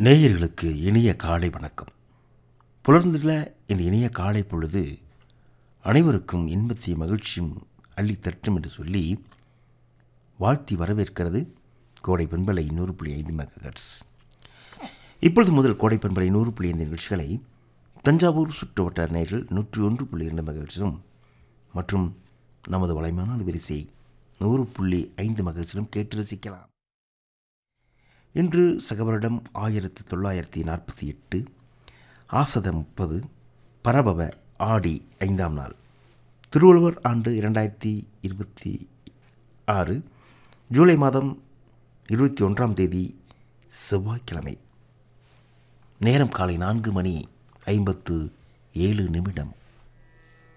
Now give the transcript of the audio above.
நேயர்களுக்கு இனிய காலை வணக்கம் புலர்ந்துள்ள இந்த இனிய காலை பொழுது அனைவருக்கும் இன்பத்தையும் மகிழ்ச்சியும் அள்ளி தட்டும் என்று சொல்லி வாழ்த்தி வரவேற்கிறது கோடை பண்பலை நூறு புள்ளி ஐந்து மெகஹெர்ட்ஸ் இப்பொழுது முதல் கோடை பண்பலை நூறு புள்ளி ஐந்து நிகழ்ச்சிகளை தஞ்சாவூர் சுற்று வட்டார நேர்கள் நூற்றி ஒன்று புள்ளி இரண்டு மெகஹெர்ட்ஸிலும் மற்றும் நமது வலைமான வரிசை நூறு புள்ளி ஐந்து மெகஹெர்ட்ஸிலும் கேட்டு ரசிக்கலாம் இன்று சகவரிடம் ஆயிரத்தி தொள்ளாயிரத்தி நாற்பத்தி எட்டு ஆசத முப்பது பரபவ ஆடி ஐந்தாம் நாள் திருவள்ளுவர் ஆண்டு இரண்டாயிரத்தி இருபத்தி ஆறு ஜூலை மாதம் இருபத்தி ஒன்றாம் தேதி செவ்வாய்க்கிழமை நேரம் காலை நான்கு மணி ஐம்பத்து ஏழு நிமிடம்